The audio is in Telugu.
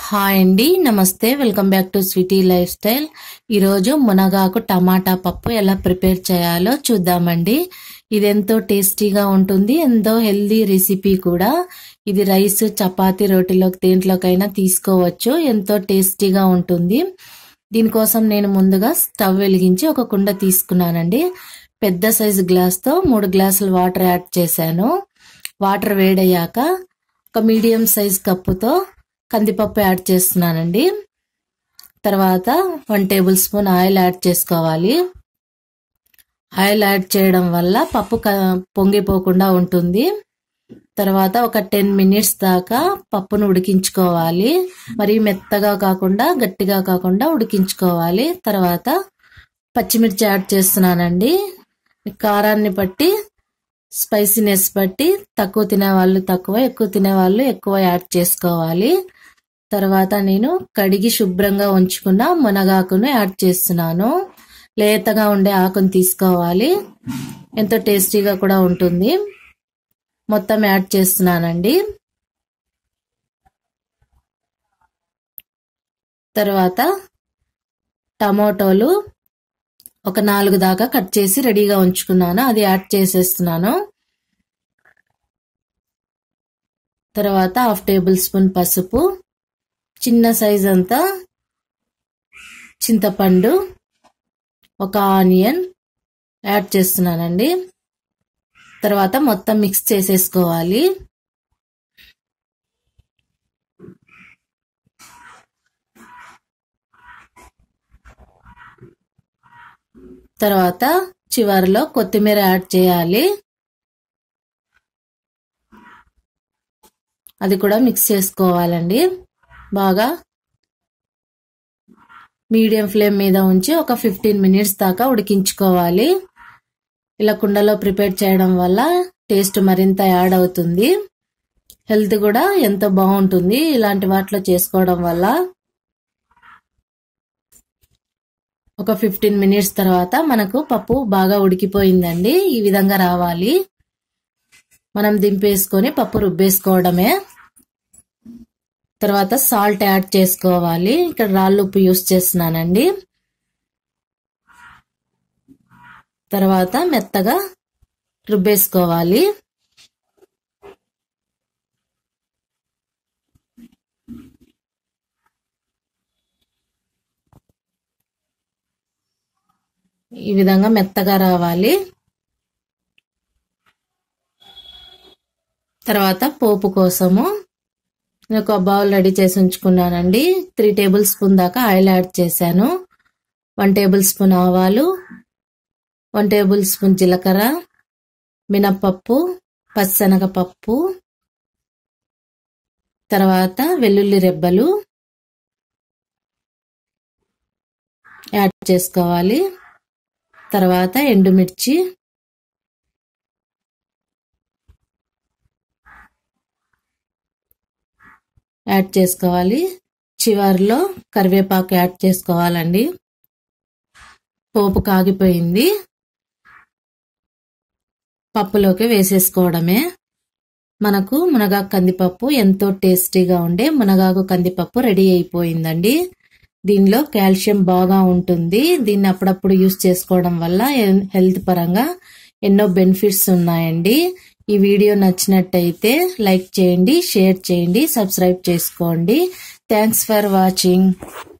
హాయ్ అండి నమస్తే welcome back to Sweety Lifestyle ఈరోజు మునగాకు టమాటా పప్పు ఎలా ప్రిపేర్ చేయాలో చూద్దామండి ఇది ఎంతో టేస్టీగా ఉంటుంది ఎంతో హెల్దీ రెసిపీ కూడా ఇది రైస్ చపాతీ రోటీలోకి దేంట్లోకైనా తీసుకోవచ్చు ఎంతో టేస్టీగా ఉంటుంది దీనికోసం నేను ముందుగా స్టవ్ వెలిగించి ఒక కుండ తీసుకున్నానండి పెద్ద సైజు గ్లాస్తో మూడు గ్లాసులు వాటర్ యాడ్ చేశాను వాటర్ వేడయ్యాక ఒక మీడియం సైజ్ కప్పుతో కందిపప్పు యాడ్ చేస్తున్నానండి తర్వాత one tablespoon oil add చేసుకోవాలి ఆయిల్ యాడ్ చేయడం వల్ల పప్పు పొంగిపోకుండా ఉంటుంది తర్వాత ఒక టెన్ మినిట్స్ దాకా పప్పును ఉడికించుకోవాలి మరి మెత్తగా కాకుండా గట్టిగా కాకుండా ఉడికించుకోవాలి తర్వాత పచ్చిమిర్చి యాడ్ చేస్తున్నానండి కారాన్ని బట్టి స్పైసీనెస్ బట్టి తక్కువ తినేవాళ్ళు తక్కువ ఎక్కువ తినేవాళ్ళు ఎక్కువ యాడ్ చేసుకోవాలి తర్వాత నేను కడిగి శుభ్రంగా ఉంచుకున్న మునగాకును యాడ్ చేస్తున్నాను లేతగా ఉండే ఆకును తీసుకోవాలి ఎంతో టేస్టీగా కూడా ఉంటుంది మొత్తం యాడ్ చేస్తున్నానండి తర్వాత టమోటోలు ఒక నాలుగు దాకా కట్ చేసి రెడీగా ఉంచుకున్నాను అది యాడ్ చేసేస్తున్నాను తర్వాత హాఫ్ టేబుల్ స్పూన్ పసుపు చిన్న సైజ్ అంతా చింతపండు ఒక ఆనియన్ యాడ్ చేస్తున్నానండి తర్వాత మొత్తం మిక్స్ చేసేసుకోవాలి తర్వాత చివరిలో కొత్తిమీర యాడ్ చేయాలి అది కూడా మిక్స్ చేసుకోవాలండి బాగా మీడియం ఫ్లేమ్ మీద ఉంచి ఒక ఫిఫ్టీన్ మినిట్స్ దాకా ఉడికించుకోవాలి ఇలా కుండలో ప్రిపేర్ చేయడం వల్ల టేస్ట్ మరింత యాడ్ అవుతుంది హెల్త్ కూడా ఎంతో బాగుంటుంది ఇలాంటి వాటిలో చేసుకోవడం వల్ల ఒక ఫిఫ్టీన్ మినిట్స్ తర్వాత మనకు పప్పు బాగా ఉడికిపోయిందండి ఈ విధంగా రావాలి మనం దింపేసుకొని పప్పు రుబ్బేసుకోవడమే తర్వాత సాల్ట్ యాడ్ చేసుకోవాలి ఇక్కడ రాళ్ళు ఉప్పు యూస్ చేస్తున్నానండి తర్వాత మెత్తగా రుబ్బేసుకోవాలి ఈ విధంగా మెత్తగా రావాలి తర్వాత పోపు కోసము నేను ఒక బౌల్ రెడీ చేసి ఉంచుకున్నానండి త్రీ టేబుల్ స్పూన్ దాకా ఆయిల్ యాడ్ చేశాను వన్ టేబుల్ స్పూన్ ఆవాలు వన్ టేబుల్ స్పూన్ జీలకర్ర మినప్పప్పు పచ్చనగపప్పు తర్వాత వెల్లుల్లి రెబ్బలు యాడ్ చేసుకోవాలి తర్వాత ఎండుమిర్చి యాడ్ చేసుకోవాలి చివరిలో కరివేపాకు యాడ్ చేసుకోవాలండి పోపు కాగిపోయింది పప్పులోకి వేసేసుకోవడమే మనకు మునగాకు కందిపప్పు ఎంతో టేస్టీగా ఉండే మునగాకు కందిపప్పు రెడీ అయిపోయిందండి దీనిలో కాల్షియం బాగా ఉంటుంది దీన్ని అప్పుడప్పుడు యూస్ చేసుకోవడం వల్ల హెల్త్ పరంగా ఎన్నో బెనిఫిట్స్ ఉన్నాయండి ఈ వీడియో నచ్చినట్టయితే లైక్ చేయండి షేర్ చేయండి సబ్స్క్రైబ్ చేసుకోండి థ్యాంక్స్ ఫర్ వాచింగ్